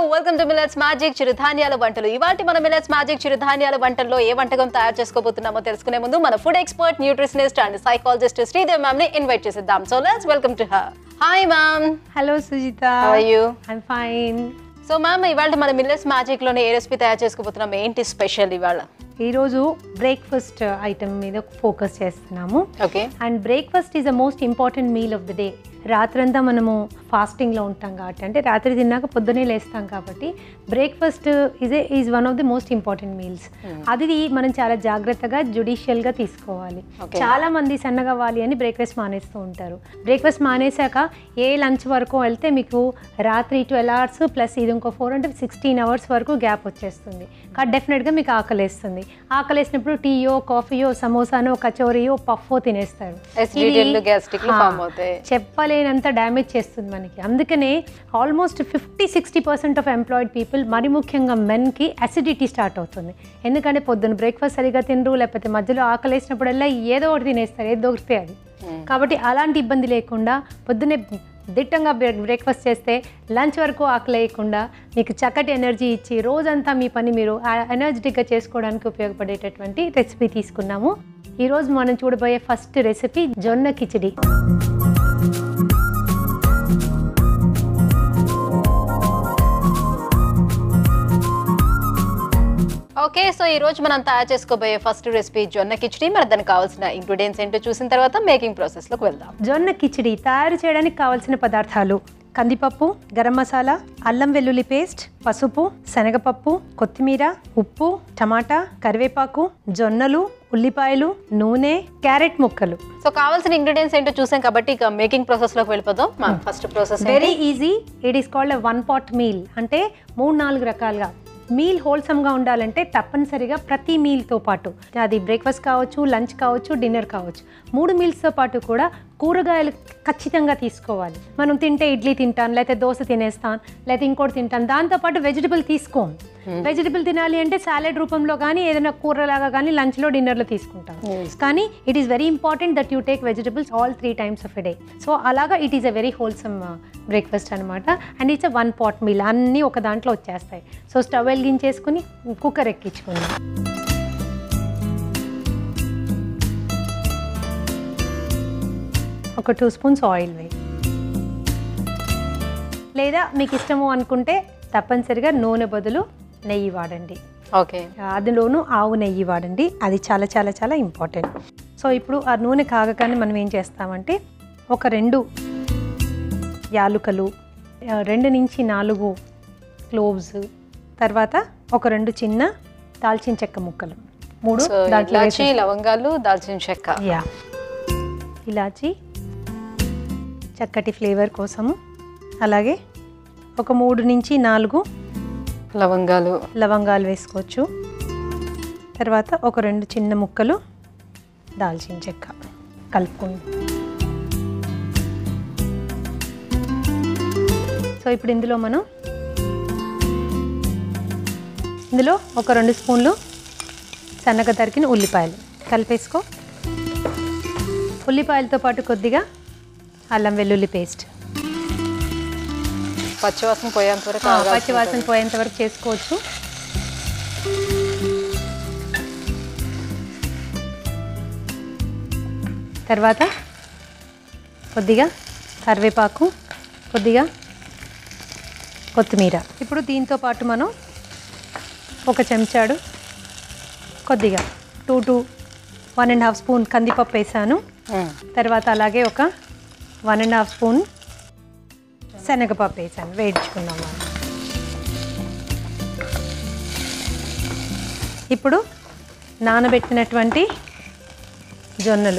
Welcome to millets magic చిరుధాన్యాల వంటలు ఇవాటి మన మిలెట్స్ మ్యాజిక్ చిరుధాన్యాల వంటల్లో ఏ వంటకం తయారు చేసుకోబోతున్నామో తెలుసుకునే ముందు మన food expert nutritionist and psychologist Sridev ma'am ని ఇన్వైట్ చేసిద్దాం so let's welcome to her hi ma'am hello Sujitha How are you? I'm fine so ma'am ఇవాళ మన మిల్లెట్స్ మ్యాజిక్ లోనే ఏ రెసిపీ తయారు చేసుకోబోతున్నాం ఏంటి స్పెషల్ ఇవాళ ఈరోజు బ్రేక్ఫాస్ట్ ఐటమ్ మీద ఫోకస్ చేస్తున్నాము okay and breakfast is the most important meal of the day రాత్రంతా మనము ఫాస్టింగ్లో ఉంటాం కాబట్టి అంటే రాత్రి తిన్నాక పొద్దునే లేస్తాం కాబట్టి breakfast is a is one of the most important meals అది మనం చాలా జాగ్రత్తగా జుడిషియల్గా తీసుకోవాలి Okay. చాలా మంది సన్నగవ్వాలి అని బ్రేక్ఫాస్ట్ మానేస్తూ ఉంటారు బ్రేక్ఫాస్ట్ మానేశాక ఏ లంచ్ వరకు వెళ్తే మీకు రాత్రి ట్వెల్వ్ అవర్స్ ప్లస్ ఇది ఇంకో ఫోర్ అంటే సిక్స్టీన్ అవర్స్ వరకు గ్యాప్ వచ్చేస్తుంది కాబట్టి డెఫినెట్గా మీకు ఆకలేస్తుంది ఆకలేసినప్పుడు టీయో కాఫీయో సమోసానో కచోరియో పఫ్ఫో తినేస్తారు Acidity ఇది- లు, gastric లు హా, form అవుతాయి. చెప్పలేనంత డ్యామేజ్ చేస్తుంది మనకి అందుకనే almost fifty sixty percent of employed people మరి ముఖ్యంగా మెన్కి అసిడిటీ స్టార్ట్ అవుతుంది ఎందుకంటే పొద్దున్న బ్రేక్ఫాస్ట్ సరిగా తినరు లేకపోతే మధ్యలో ఆకలేసినప్పుడల్లా ఏదో ఒకటి తినేస్తారు ఏదో దొరికితే అది కాబట్టి అలాంటి ఇబ్బంది లేకుండా పొద్దున్నే దిట్టంగా బ్రేక్ బ్రేక్ఫాస్ట్ చేస్తే లంచ్ వరకు ఆకలేయకుండా మీకు చక్కటి ఎనర్జీ ఇచ్చి రోజంతా మీ పని మీరు ఎనర్జెటిక్గా చేసుకోవడానికి ఉపయోగపడేటటువంటి రెసిపీ తీసుకున్నాము ఈరోజు మనం చూడబోయే ఫస్ట్ రెసిపీ జొన్న కిచిడి ఓకే సో ఈ రోజు మనం తయారు చేసుకోబోయే ఫస్ట్ రెసిపీ జొన్న కిచడీ మరి దానికి కావాల్సిన ఇంగ్రీడియంట్స్ ఏంటో చూసిన తర్వాత మేకింగ్ ప్రాసెస్ లోకి వెళ్దాం జొన్న కిచిడి తయారు చేయడానికి కావలసిన పదార్థాలు కందిపప్పు గరం మసాలా అల్లం వెల్లుల్లి పేస్ట్ పసుపు శనగపప్పు కొత్తిమీర ఉప్పు టమాటా కరివేపాకు జొన్నలు ఉల్లిపాయలు నూనె క్యారెట్ ముక్కలు సో కావాల్సిన ఇంగ్రీడియంట్స్ ఏంటో చూసాం కాబట్టి ఇక మేకింగ్ ప్రాసెస్ లోకి వెళ్ళిపోదాం మా first process very easy it is called one pot meal అంటే మూడు నాలుగు రకాలుగా మీల్ హోల్సమ్గా ఉండాలంటే తప్పనిసరిగా ప్రతి మీల్తో పాటు అది బ్రేక్ఫాస్ట్ కావచ్చు లంచ్ కావచ్చు డిన్నర్ కావచ్చు మూడు మీల్స్తో పాటు కూడా కూరగాయలు ఖచ్చితంగా తీసుకోవాలి మనం తింటే ఇడ్లీ తింటాను లేకపోతే దోశ తినేస్తాను లేకపోతే ఇంకోటి తింటాను దాంతోపాటు వెజిటబుల్ తీసుకోం వెజిటబుల్ తినాలి అంటే సాలెడ్ రూపంలో కానీ ఏదైనా కూరలాగా కానీ లంచ్లో డిన్నర్లో తీసుకుంటాం కానీ it is very important that you take vegetables all three times of a day so అలాగా it is uh very wholesome breakfast అనమాట and it's uh one pot meal అన్నీ ఒక దాంట్లో వచ్చేస్తాయి సో స్టవ్ వెలిగించేసుకుని కుక్కర్ ఎక్కించుకుందాం ఒక టూ స్పూన్స్ ఆయిల్ వేయి లేదా మీకు ఇష్టము అనుకుంటే తప్పనిసరిగా నూనె బదులు నెయ్యి వాడండి ఓకే అందులోనూ ఆవు నెయ్యి వాడండి అది చాలా చాలా చాలా ఇంపార్టెంట్ సో ఇప్పుడు ఆ నూనె కాగగానే మనం ఏం చేస్తామంటే ఒక రెండు యాలుకలు ఆ, రెండు నుంచి నాలుగు క్లోవ్స్ తర్వాత ఒక రెండు చిన్న దాల్చిన చెక్క ముక్కలు మూడు సో దాంట్లో ఇలాచి లవంగాలు దాల్చిన చెక్క వేసే- యా ఇలాచి చక్కటి ఫ్లేవర్ కోసము అలాగే ఒక మూడు నుంచి నాలుగు లవంగాలు లవంగాలు వేసుకోవచ్చు తర్వాత ఒక రెండు చిన్న ముక్కలు దాల్చిన చెక్క కలుపుకోండి సో ఇప్పుడు ఇందులో మనం ఇందులో ఒక రెండు స్పూన్లు సన్నగా తరిగిన ఉల్లిపాయలు కలిపేసుకో ఉల్లిపాయలతో పాటు కొద్దిగా అల్లం వెల్లుల్లి పేస్ట్ పచ్చివాసన పోయేంత వరకు ఆ, ఆగాల్సి పచ్చి వాసన ఉంటుంది. పోయేంత వరకు చేసుకోవచ్చు తర్వాత కొద్దిగా కరివేపాకు కొద్దిగా కొత్తిమీర ఇప్పుడు దీంతో పాటు మనం ఒక చెంచాడు కొద్దిగా two two one and half spoon కందిపప్పు వేసాను మ్మ్. తర్వాత అలాగే ఒక వన్ అండ్ హాఫ్ స్పూన్ శనగపప్పు వేసాను వేయించుకుందాము ఇప్పుడు నానబెట్టినటువంటి జొన్నలు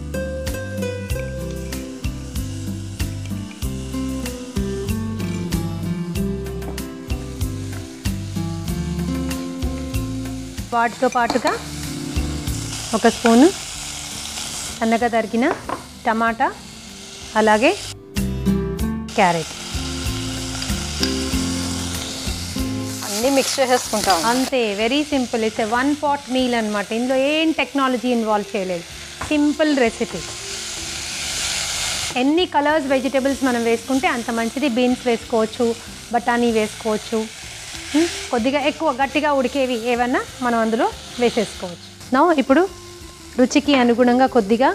వాటితో పాటుగా ఒక స్పూను సన్నగా తరిగిన టమాటా అలాగే క్యారెట్ అన్ని మిక్స్ చేసేసుకుంటాం అంతే very simple it's one pot meal అనమాట ఇందులో ఏం టెక్నాలజీ ఇన్వాల్వ్ చేయలేదు సింపుల్ రెసిపీ ఎన్ని కలర్స్ వెజిటేబుల్స్ మనం వేసుకుంటే అంత మంచిది బీన్స్ వేసుకోవచ్చు బఠానీ వేసుకోవచ్చు ఉమ్, కొద్దిగా ఎక్కువ గట్టిగా ఉడికేవి ఏవన్నా మనం అందులో వేసేసుకోవచ్చు నా ఇప్పుడు రుచికి అనుగుణంగా కొద్దిగా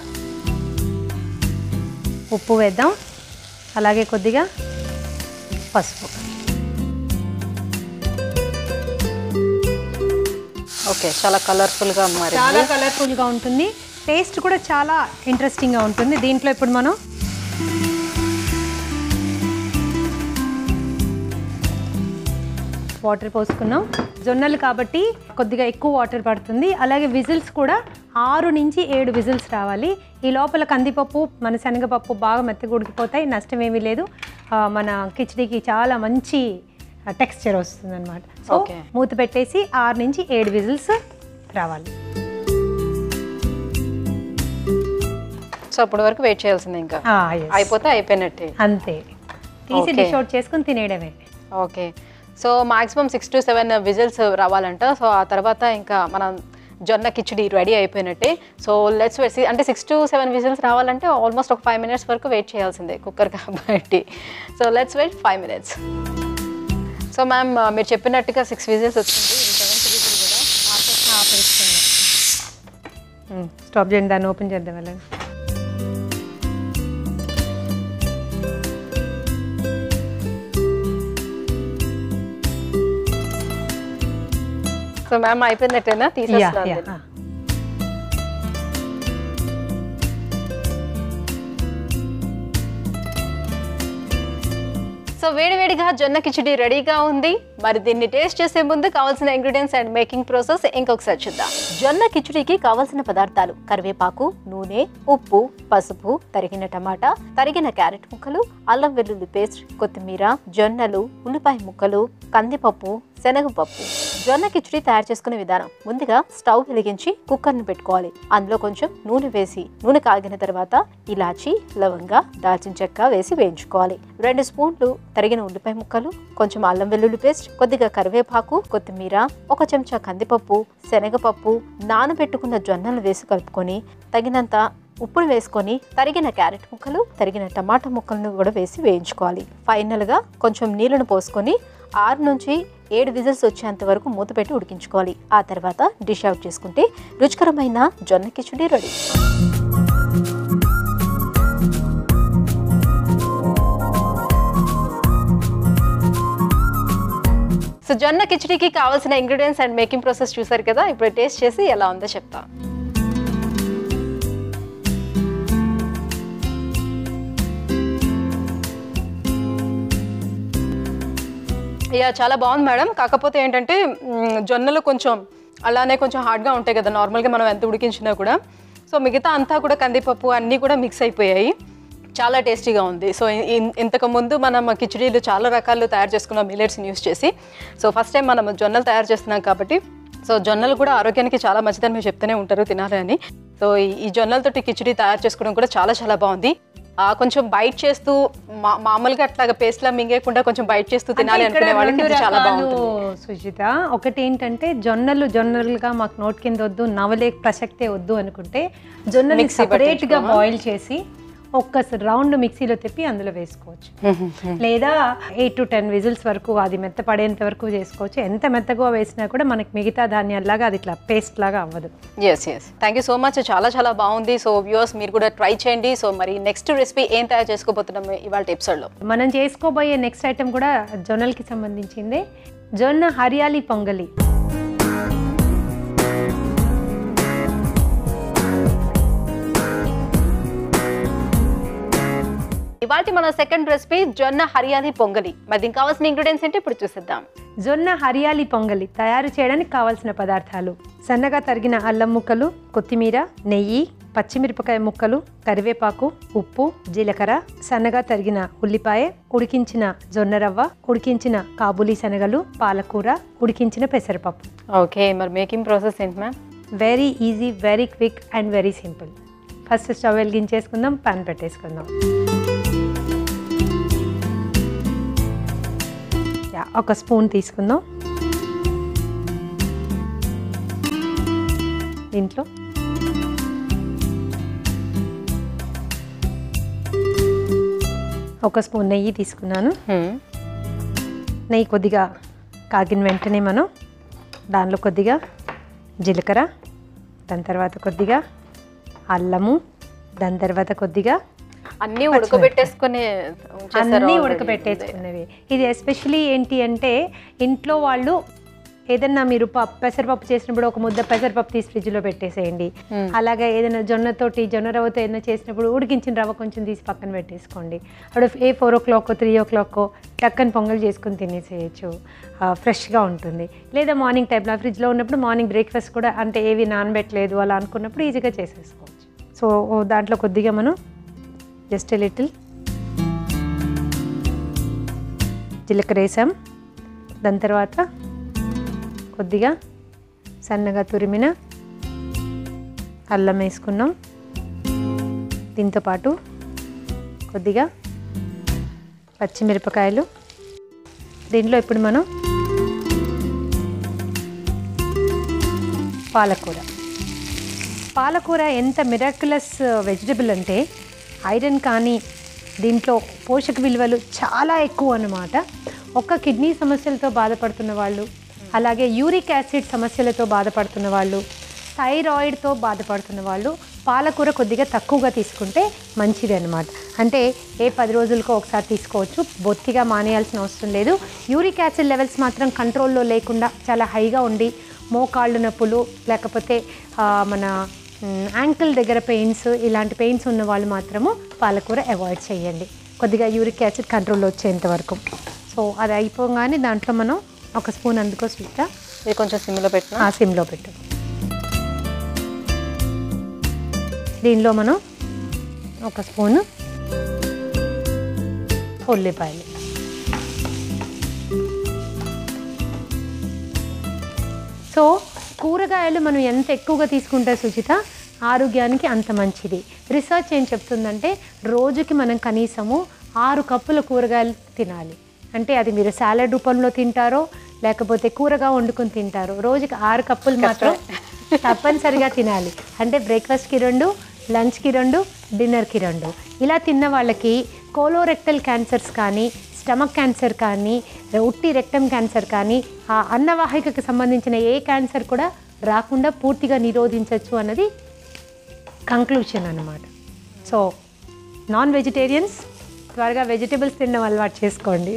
ఉప్పు వేద్దాం అలాగే కొద్దిగా పసుపు ఓకే చాలా కలర్ఫుల్గా మరి చాలా కలర్ఫుల్గా ఉంటుంది టేస్ట్ కూడా చాలా ఇంట్రెస్టింగ్గా ఉంటుంది దీంట్లో ఇప్పుడు మనం వాటర్ పోసుకున్నాం జొన్నలు కాబట్టి కొద్దిగా ఎక్కువ వాటర్ పడుతుంది అలాగే విజిల్స్ కూడా ఆరు నుంచి ఏడు విజిల్స్ రావాలి ఈ లోపల కందిపప్పు మన శనగపప్పు బాగా మెత్తగా ఉడికిపోతాయి నష్టం ఏమీ లేదు ఆ, మన కిచడీకి చాలా మంచి టెక్స్చర్ వస్తుంది అనమాట సో Okay. మూత పెట్టేసి ఆరు నుంచి ఏడు విజిల్స్ రావాలి సో అప్పటి వరకు వెయిట్ చేయాల్సిందే ఇంకా ఆ, yes. అయిపోతే అయిపోయినట్టే అంతే తీసి Okay. డిష్ అవుట్ చేసుకుని తినేయడమే okay so maximum six to seven whistles రావాలంట సో ఆ తర్వాత ఇంకా మనం జొన్న కిచడి రెడీ అయిపోయినట్టే సో లెట్స్ వేసి అంటే సిక్స్ టు సెవెన్ విజిల్స్ రావాలంటే ఆల్మోస్ట్ ఒక ఫైవ్ మినిట్స్ వరకు వెయిట్ చేయాల్సిందే కుక్కర్ కాబట్టి so let's wait five minutes so ma'am మీరు చెప్పినట్టుగా సిక్స్ విజిల్స్ వచ్చింది సెవెంత్ విజిల్ కూడా స్టాప్ చేయండి దాన్ని ఓపెన్ చేద్దాం వెళ్ళండి సో మ్యామ్ అయిపోయినట్టేనా యా తీసేస్తాను యా సో వేడివేడిగా జొన్న కిచడి రెడీగా ఉంది మరి దీన్ని టేస్ట్ చేసే ముందు కావాల్సిన ఇంగ్రీడియంట్స్ అండ్ మేకింగ్ ప్రాసెస్ ఇంకొకసారి చూద్దాం జొన్న కిచడికి కావాల్సిన పదార్థాలు కరివేపాకు నూనె ఉప్పు పసుపు తరిగిన టమాటా తరిగిన క్యారెట్ ముక్కలు అల్లం వెల్లుల్లి పేస్ట్ కొత్తిమీర జొన్నలు ఉల్లిపాయ ముక్కలు కందిపప్పు శనగపప్పు జొన్న కిచడి తయారు చేసుకునే విధానం ముందుగా స్టవ్ వెలిగించి కుక్కర్ని పెట్టుకోవాలి అందులో కొంచెం నూనె వేసి నూనె కాగిన తర్వాత ఇలాచి లవంగా దాల్చిన చెక్క వేసి వేయించుకోవాలి రెండు స్పూన్లు తరిగిన ఉల్లిపాయ ముక్కలు కొంచెం అల్లం వెల్లుల్లి పేస్ట్ కొద్దిగా కరివేపాకు కొత్తిమీర ఒక చెంచా కందిపప్పు శనగపప్పు నానబెట్టుకున్న జొన్నలు వేసి కలుపుకొని తగినంత ఉప్పును వేసుకొని తరిగిన క్యారెట్ ముక్కలు తరిగిన టమాటా ముక్కలను కూడా వేసి వేయించుకోవాలి ఫైనల్గా కొంచెం నీళ్లను పోసుకొని ఆరు నుంచి ఏడు విజిల్స్ వచ్చేంత వరకు మూత పెట్టి ఉడికించుకోవాలి ఆ తర్వాత డిష్ అవుట్ చేసుకుంటే రుచికరమైన జొన్న కిచడి రెడీ సో జొన్న కిచడీకి కావాల్సిన ఇంగ్రీడియంట్స్ అండ్ మేకింగ్ ప్రాసెస్ చూసారు కదా ఇప్పుడు టేస్ట్ చేసి ఎలా ఉందో చెప్తా యా చాలా బాగుంది మేడం కాకపోతే ఏంటంటే మ్, జొన్నలు కొంచెం అలానే కొంచెం హార్డ్గా ఉంటాయి కదా నార్మల్గా మనం ఎంత ఉడికించినా కూడా సో మిగతా అంతా కూడా కందిపప్పు అన్నీ కూడా మిక్స్ అయిపోయాయి చాలా టేస్టీగా ఉంది సో ఇన్- ఇంతకు ముందు మనం కిచడీలు చాలా రకాలు తయారు చేసుకున్నాం మిల్లెట్స్ని యూస్ చేసి సో ఫస్ట్ టైం మనం జొన్నలు తయారు చేస్తున్నాం కాబట్టి సో జొన్నలు కూడా ఆరోగ్యానికి చాలా మంచిదని మీరు చెప్తూనే ఉంటారు తినాలి అని సో ఈ- ఈ జొన్నలతోటి కిచడీ తయారు చేసుకోవడం కూడా చాలా చాలా బాగుంది ఆ, కొంచెం బైట్ చేస్తూ మా మామూలుగా అట్లాగా పేస్ట్లా మింగేయకుండా కొంచెం బైట్ చేస్తూ తినాలి అంటే ఇక్కడ అనుకునే వాళ్ళకి రెండు ఇది చాలా రకాలు, బాగుంటుంది సుజిత ఒకటి ఏంటంటే జొన్నలు జొన్నలుగా మాకు నోట్ కింద వద్దు నవలే ప్రసక్తే వద్దు అనుకుంటే జొన్నలు మిక్సీ సపరేట్ గా పట్టించుకోమా? బాయిల్ చేసి ఒక్క రౌండ్ మిక్సీలో తిప్పి అందులో వేసుకోవచ్చు లేదా ఎయిట్ టు టెన్ విజిల్స్ వరకు అది మెత్త పడేంత వరకు చేసుకోవచ్చు ఎంత మెత్తగా వేసినా కూడా మనకి మిగతా ధాన్యాల్లాగా అది ఇట్లా పేస్ట్ లాగా అవ్వదు yes yes thank you so much చాలా చాలా బాగుంది సో వ్యూవర్స్ మీరు కూడా ట్రై చేయండి సో మరి నెక్స్ట్ రెసిపీ ఏం తయారు చేసుకోబోతున్నాం ఇవాళ ఎపిసోడ్లో మనం చేసుకోబోయే నెక్స్ట్ ఐటెం కూడా జొన్నలకి సంబంధించిందే జొన్న హరియాలి పొంగలి ఇవాళ మన సెకండ్ రెసిపీ జొన్న హరియాలి పొంగలి మరి దీనికి కావాల్సిన ఇంగ్రీడియంట్స్ ఏంటి ఇప్పుడు చూసిద్దాం జొన్న హరియాలి పొంగలి తయారు చేయడానికి కావలసిన పదార్థాలు సన్నగా తరిగిన అల్లం ముక్కలు కొత్తిమీర నెయ్యి పచ్చిమిరపకాయ ముక్కలు కరివేపాకు ఉప్పు జీలకర్ర సన్నగా తరిగిన ఉల్లిపాయ ఉడికించిన జొన్న రవ్వ ఉడికించిన కాబూలీ శనగలు పాలకూర ఉడికించిన పెసరపప్పు ఓకే మరి మేకింగ్ ప్రాసెస్ ఏంటి ma'am very easy very quick and very simple first stove వెలిగించేసుకుందాం పాన్ పెట్టేసుకుందాం యా, ఒక స్పూన్ తీసుకుందాం దీంట్లో ఒక స్పూన్ నెయ్యి తీసుకున్నాను నెయ్యి కొద్దిగా కాగిన వెంటనే మనం దానిలో కొద్దిగా జీలకర్ర దాని తర్వాత కొద్దిగా అల్లము దాని తర్వాత కొద్దిగా అన్ని ఉడకబెట్టేసుకొని ఉంచేస్తారు అన్నీ already. ఉడకబెట్టేసుకున్నవి ఇది ఎస్పెషలీ ఏంటి అంటే ఇంట్లో వాళ్ళు ఏదన్నా మీరు పప్పు పెసరపప్పు చేసినప్పుడు ఒక ముద్ద పెసరపప్పు తీసి ఫ్రిడ్జ్లో పెట్టేసేయండి Hmm. అలాగే ఏదైనా జొన్నతోటి జొన్న రవ్వతో ఏదైనా చేసినప్పుడు ఉడికించిన రవ్వ కొంచెం తీసి పక్కన పెట్టేసుకోండి అప్పుడు ఏ four o'clock three o'clock టక్కని పొంగల్ చేసుకొని తినేసేయచ్చు ఫ్రెష్గా ఉంటుంది లేదా మార్నింగ్ టైంలో ఫ్రిడ్జ్లో ఉన్నప్పుడు మార్నింగ్ బ్రేక్ఫాస్ట్ కూడా అంటే ఏవి నానబెట్టలేదు అలా అనుకున్నప్పుడు ఈజీగా చేసేసుకోవచ్చు సో దాంట్లో కొద్దిగా మనం జస్ట్ లిటిల్ జీలకర్ర వేసాం దాని తర్వాత కొద్దిగా సన్నగా తురిమిన అల్లం వేసుకున్నాం దీంతో పాటు కొద్దిగా పచ్చిమిరపకాయలు దీంట్లో ఇప్పుడు మనం పాలకూర పాలకూర ఎంత మిరాకులస్ వెజిటబుల్ అంటే ఐరన్ కానీ దీంట్లో పోషక విలువలు చాలా ఎక్కువ అన్నమాట ఒక్క కిడ్నీ సమస్యలతో బాధపడుతున్న వాళ్ళు అలాగే యూరిక్ యాసిడ్ సమస్యలతో బాధపడుతున్న వాళ్ళు థైరాయిడ్తో బాధపడుతున్న వాళ్ళు పాలకూర కొద్దిగా తక్కువగా తీసుకుంటే మంచిది అనమాట అంటే ఏ పది రోజులకో ఒకసారి తీసుకోవచ్చు బొత్తిగా మానేయాల్సిన అవసరం లేదు యూరిక్ యాసిడ్ లెవెల్స్ మాత్రం కంట్రోల్లో లేకుండా చాలా హైగా ఉండి మోకాళ్ళు నొప్పులు లేకపోతే ఆ, మన యాంకిల్ దగ్గర పెయిన్స్ ఇలాంటి పెయిన్స్ ఉన్న వాళ్ళు మాత్రము పాలకూర అవాయిడ్ చేయండి కొద్దిగా యూరిక్ యాసిడ్ కంట్రోల్లో వచ్చేంత వరకు సో అది అయిపోగానే దాంట్లో మనం ఒక స్పూన్ అందుకో స్వీట్ ఇది కొంచెం సిమ్లో పెట్టిన ఆ సిమ్లో పెట్టు దీనిలో మనం ఒక స్పూను ఉల్లిపాయలు సో కూరగాయలు మనం ఎంత ఎక్కువగా తీసుకుంటే సుచిత ఆరోగ్యానికి అంత మంచిది రీసెర్చ్ ఏం చెప్తుందంటే రోజుకి మనం కనీసము ఆరు కప్పుల కూరగాయలు తినాలి అంటే అది మీరు సాలడ్ రూపంలో తింటారో లేకపోతే కూరగా వండుకొని తింటారో రోజుకి ఆరు కప్పులు మాత్రం తప్పనిసరిగా తినాలి అంటే బ్రేక్ఫాస్ట్కి రెండు లంచ్కి రెండు డిన్నర్కి రెండు ఇలా తిన్న వాళ్ళకి కోలోరెక్టల్ క్యాన్సర్స్ కానీ స్టమక్ క్యాన్సర్ కానీ ఉట్టి రెక్టమ్ క్యాన్సర్ కానీ ఆ అన్నవాహికకు సంబంధించిన ఏ క్యాన్సర్ కూడా రాకుండా పూర్తిగా నిరోధించవచ్చు అన్నది కంక్లూషన్ అన్నమాట సో నాన్ వెజిటేరియన్స్ త్వరగా వెజిటేబుల్స్ తినడం అలవాటు చేసుకోండి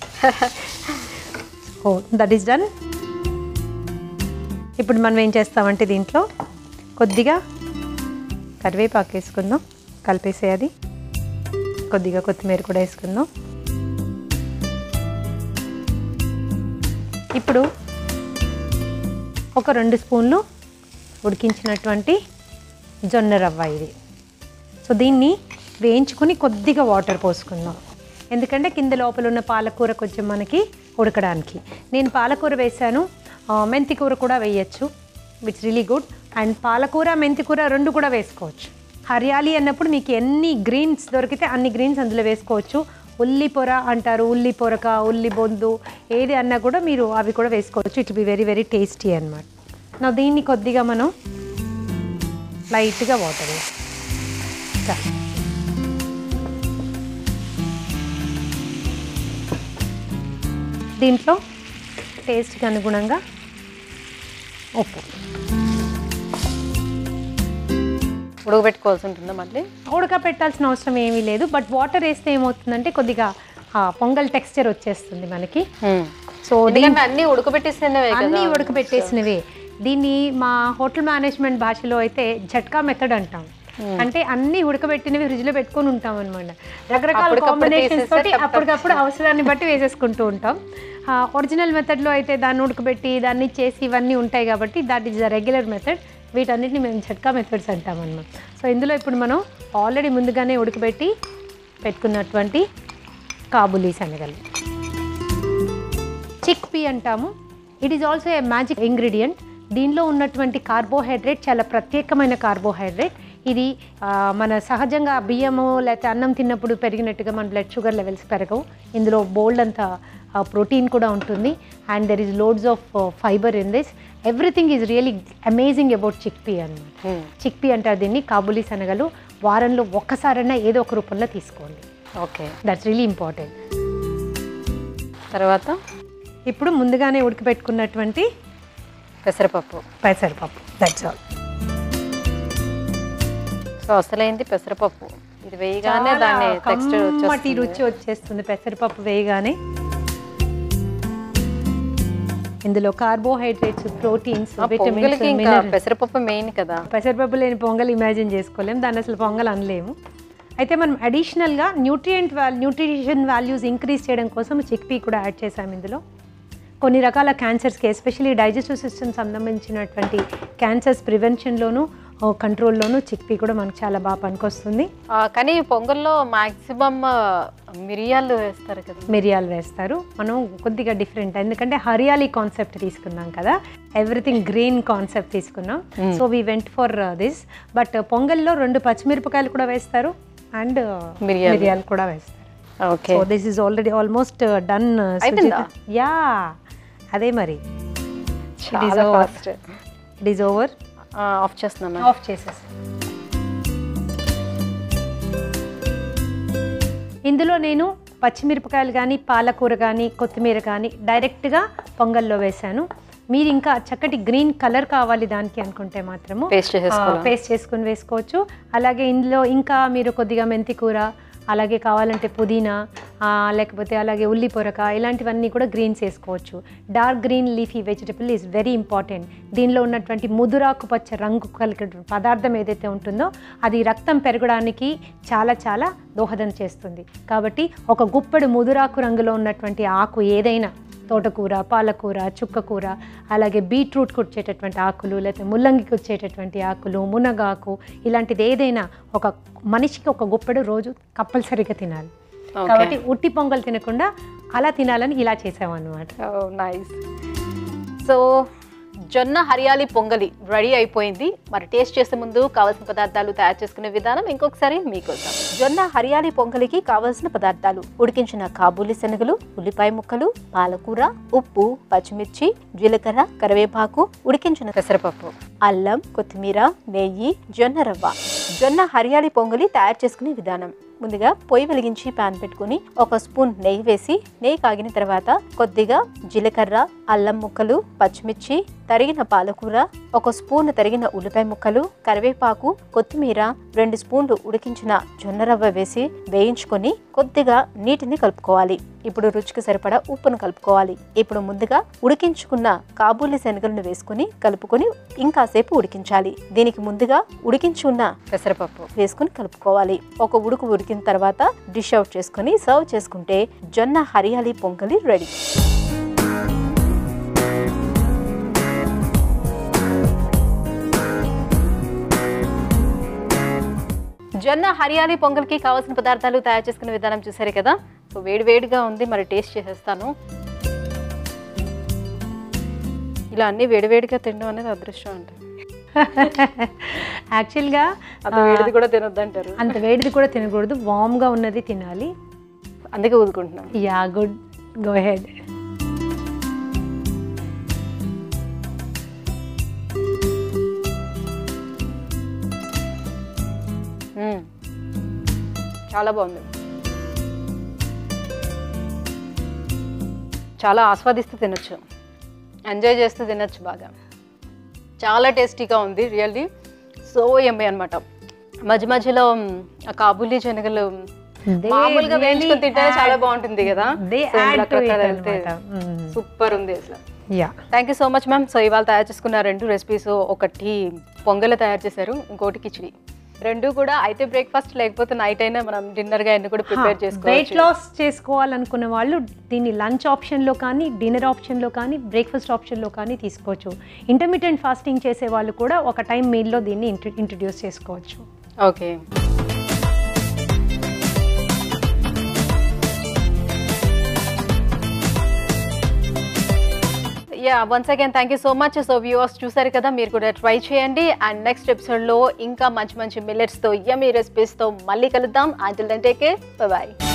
ఓ దట్ ఈస్ డన్ ఇప్పుడు మనం ఏం చేస్తామంటే దీంట్లో కొద్దిగా కరివేపాకు వేసుకుందాం కలిపేసేయాలి కొద్దిగా కొత్తిమీర కూడా వేసుకుందాం ఇప్పుడు ఒక రెండు స్పూన్లు ఉడికించినటువంటి జొన్న రవ్వ ఇది సో దీన్ని వేయించుకుని కొద్దిగా వాటర్ పోసుకుందాం ఎందుకంటే కింద లోపల ఉన్న పాలకూర కొంచెం మనకి ఉడకడానికి నేను పాలకూర వేసాను ఆ, మెంతి కూర కూడా వేయచ్చు విట్స్ రియలీ గుడ్ అండ్ పాలకూర మెంతి కూర రెండు కూడా వేసుకోవచ్చు హరియాలి అన్నప్పుడు మీకు ఎన్ని గ్రీన్స్ దొరికితే అన్ని గ్రీన్స్ అందులో వేసుకోవచ్చు ఉల్లి పొర అంటారు ఉల్లి పొరక ఉల్లి బొందు ఏది అన్నా కూడా మీరు అవి కూడా వేసుకోవచ్చు it be very very tasty అనమాట నా దీన్ని కొద్దిగా మనం లైట్గా వాటర్ వేసి చాలు. దీంట్లో టేస్ట్కి అనుగుణంగా ఉప్పు ఉడకబెట్టుకోవాల్సి ఉంటుందా మళ్ళీ ఉడకపెట్టాల్సిన అవసరం ఏమీ లేదు బట్ వాటర్ వేస్తే ఏమవుతుందంటే కొద్దిగా ఆ, పొంగల్ టెక్స్చర్ వచ్చేస్తుంది మనకి సో ఎందుకంటే అన్ని ఉడకబెట్టేసినవే కదా అన్నీ ఉడకబెట్టేసినవే దీన్ని మా హోటల్ మేనేజ్మెంట్ భాషలో అయితే జట్కా మెథడ్ అంటాం అంటే అన్ని ఉడకబెట్టినవి ఫ్రిడ్జ్ లో పెట్టుకొని ఉంటాం అనమాట రకరకాల అప్పటికప్పుడు కాంబినేషన్స్ తీసేస్తే తోటి టప్ టప్ అప్పటికప్పుడు అవసరాన్ని బట్టి వేసేసుకుంటూ ఉంటాం ఒరిజినల్ మెథడ్లో అయితే దాన్ని ఉడకబెట్టి దాన్ని చేసి ఇవన్నీ ఉంటాయి కాబట్టి that is the regular method వీటన్నిటిని మేము జట్కా మెథడ్స్ అంటాం అనమాట సో ఇందులో ఇప్పుడు మనం ఆల్రెడీ ముందుగానే ఉడకబెట్టి పెట్టుకున్నటువంటి కాబులీ శనగలు చిక్ పీ అంటాము it is also a magic ingredient దీనిలో ఉన్నటువంటి కార్బోహైడ్రేట్ చాలా ప్రత్యేకమైన కార్బోహైడ్రేట్ ఇది ఆ, మన సహజంగా బియ్యము లేకపోతే అన్నం తిన్నప్పుడు పెరిగినట్టుగా మన బ్లడ్ షుగర్ లెవెల్స్ పెరగవు ఇందులో బోల్డ్ అంత ప్రోటీన్ కూడా ఉంటుంది and there is loads of fibre in this everything is really amazing about chickpea అనమాట చిక్ పీ అంటారు దీన్ని కాబులీ శనగలు వారంలో ఒక్కసారైనా ఏదో ఒక రూపంలో తీసుకోండి ఓకే దట్స్ రియలీ ఇంపార్టెంట్ తర్వాత ఇప్పుడు ముందుగానే ఉడకబెట్టుకున్నటువంటి పెసరపప్పు పెసరపప్పు దట్స్ ఆల్ సో అసలైంది పెసరపప్పు ఇది వేయగానే దాన్ని టెక్స్చర్ కమ్మటి వచ్చేస్తుంది రుచి వచ్చేస్తుంది పెసరపప్పు వేయగానే ఇందులో కార్బోహైడ్రేట్స్ ప్రోటీన్స్ ఆ పొంగల్కి ఇంకా పెసరపప్పు మెయిన్ కదా పెసరపప్పు లేని పొంగల్ ఇమాజిన్ చేసుకోలేం దాన్ని అసలు పొంగల్ అనలేము అయితే మనం అడిషనల్గా న్యూట్రియంట్ వాల్ న్యూట్రిషన్ వాల్యూస్ ఇంక్రీజ్ చేయడం కోసం చిక్పీ కూడా యాడ్ చేసాం ఇందులో కొన్ని రకాల క్యాన్సర్స్కి ఎస్పెషలీ డైజెస్టివ్ సిస్టమ్ సంబంధించినటువంటి క్యాన్సర్స్ ప్రివెన్షన్లోను కంట్రోల్లోనూ చిక్పీ కూడా మనకు చాలా బాగా పనికొస్తుంది ఆ, కానీ పొంగల్లో మాక్సిమం మిరియాలు వేస్తారు కదా మిరియాలు వేస్తారు మనం కొద్దిగా డిఫరెంట్ ఎందుకంటే హరియాలి కాన్సెప్ట్ తీసుకున్నాం కదా ఎవ్రీథింగ్ గ్రీన్ కాన్సెప్ట్ తీసుకున్నాం so we went for this but పొంగల్లో రెండు పచ్చిమిరపకాయలు కూడా వేస్తారు అండ్ మిరియాలు. మిరియాలు కూడా వేస్తారు okay so this is already almost done అయిపోయిందా? యా అదే మరి చాలా over. Fast it is over off చేస్తున్నాను ఆఫ్ చేసేసి ఇందులో నేను పచ్చిమిరపకాయలు కానీ పాలకూర కానీ కొత్తిమీర కానీ డైరెక్ట్గా పొంగల్లో వేశాను మీరు ఇంకా చక్కటి గ్రీన్ కలర్ కావాలి దానికి అనుకుంటే మాత్రము పేస్ట్ చేసేసుకోవాలి పేస్ట్ చేసుకుని వేసుకోవచ్చు అలాగే ఇందులో ఇంకా మీరు కొద్దిగా మెంతి కూర అలాగే కావాలంటే పుదీనా ఆ, లేకపోతే అలాగే ఉల్లి పొరక ఇలాంటివన్నీ కూడా గ్రీన్స్ వేసుకోవచ్చు dark green leafy vegetable is very important దీనిలో ఉన్నటువంటి ముదురాకు పచ్చ రంగు కలిగిన పదార్థం ఏదైతే ఉంటుందో అది రక్తం పెరగడానికి చాలా చాలా దోహదం చేస్తుంది కాబట్టి ఒక గుప్పెడు ముదురాకు రంగులో ఉన్నటువంటి ఆకు ఏదైనా తోటకూర పాలకూర చుక్కకూర అలాగే బీట్రూట్కి వచ్చేటటువంటి ఆకులు లేకపోతే ముల్లంగికి వచ్చేటటువంటి ఆకులు మునగాకు ఇలాంటిది ఏదైనా ఒక మనిషికి ఒక గుప్పెడు రోజు కంపల్సరీగా తినాలి Okay. కాబట్టి ఉట్టి పొంగల్ తినకుండా అలా తినాలని ఇలా చేసామన్నమాట నైస్ సో జొన్న హరియాలి పొంగలి రెడీ అయిపోయింది మరి టేస్ట్ చేసే ముందు కావాల్సిన పదార్థాలు తయారు చేసుకునే విధానం ఇంకొకసారి మీకోసం జొన్న హరియాలి పొంగలికి కావాల్సిన పదార్థాలు ఉడికించిన కాబూలి శనగలు ఉల్లిపాయ ముక్కలు పాలకూర ఉప్పు పచ్చిమిర్చి జీలకర్ర కరివేపాకు ఉడికించిన పెసరపప్పు అల్లం కొత్తిమీర నెయ్యి జొన్న రవ్వ జొన్న హరియాలి పొంగలి తయారు చేసుకునే విధానం ముందుగా పొయ్యి వెలిగించి పాన్ పెట్టుకుని ఒక స్పూన్ నెయ్యి వేసి నెయ్యి కాగిన తర్వాత కొద్దిగా జీలకర్ర అల్లం ముక్కలు పచ్చిమిర్చి తరిగిన పాలకూర ఒక స్పూన్ తరిగిన ఉల్లిపాయ ముక్కలు కరివేపాకు కొత్తిమీర రెండు స్పూన్లు ఉడికించిన జొన్న రవ్వ వేసి వేయించుకొని కొద్దిగా నీటిని కలుపుకోవాలి ఇప్పుడు రుచికి సరిపడా ఉప్పును కలుపుకోవాలి ఇప్పుడు ముందుగా ఉడికించుకున్న కాబూలి శనగలను వేసుకుని కలుపుకొని ఇంకాసేపు ఉడికించాలి దీనికి ముందుగా ఉడికించుకున్న పెసరపప్పు వేసుకుని కలుపుకోవాలి ఒక ఉడుకు ఉడికిన తర్వాత డిష్ అవుట్ చేసుకుని సర్వ్ చేసుకుంటే జొన్న హరియాలి పొంగలి రెడీ జొన్న హరియాలి పొంగల్కి కావాల్సిన పదార్థాలు తయారు చేసుకునే విధానం చూసారు కదా సో వేడి వేడిగా ఉంది మరి టేస్ట్ చేసేస్తాను ఇలా అన్ని వేడివేడిగా తినడం అనేది అదృష్టం అంట యాక్చువల్గా అంత వేడిది కూడా తినొద్దు అంటారు అంత వేడిది కూడా తినకూడదు వామ్గా ఉన్నది తినాలి అందుకే ఊదుకుంటున్నాను yeah good go ahead hmm. చాలా బాగుంది చాలా ఆస్వాదిస్తూ తినొచ్చు ఎంజాయ్ చేస్తూ తినొచ్చు బాగా చాలా టేస్టీగా ఉంది రియల్లీ సో ఎమ్మె అనమాట మధ్య మధ్యలో మ్, ఆ కాబూలీ శనగలు They మామూలుగా really వేయించుకొని తింటే add- చాలా బాగుంటుంది కదా they So, add to it రకరకాలు వెళ్తే అన్నమాట. మ్మ్. సూపర్ ఉంది అసలు yeah thank you so much ma'am so ఇవాళ తయారు చేసుకున్న రెండు రెసిపీస్ ఒకటి పొంగల్ తయారు చేశారు ఇంకోటి కిచిడి రెండు కూడా అయితే బ్రేక్ఫాస్ట్ లేకపోతే నైట్ అయినా మనం డిన్నర్ గా ఎన్ని కూడా ప్రిపేర్ వెయిట్ చేసుకోవచ్చు లాస్ చేసుకోవాలనుకున్న వాళ్ళు దీన్ని లంచ్ ఆప్షన్లో కానీ డిన్నర్ ఆప్షన్లో కానీ బ్రేక్ఫాస్ట్ ఆప్షన్లో కానీ తీసుకోవచ్చు ఇంటర్మీడియట్ ఫాస్టింగ్ చేసే వాళ్ళు కూడా ఒక టైం మీల్లో దీన్ని ఇంట్రడ్యూస్ చేసుకోవచ్చు okay yeah once again thank you so much so viewers చూసారు కదా మీరు కూడా ట్రై చేయండి అండ్ నెక్స్ట్ ఎపిసోడ్లో ఇంకా మంచి మంచి మిల్లెట్స్తో యమీ రెసిపీస్తో మళ్ళీ కలుద్దాం అంటిల్ దెన్ టేక్ బాయ్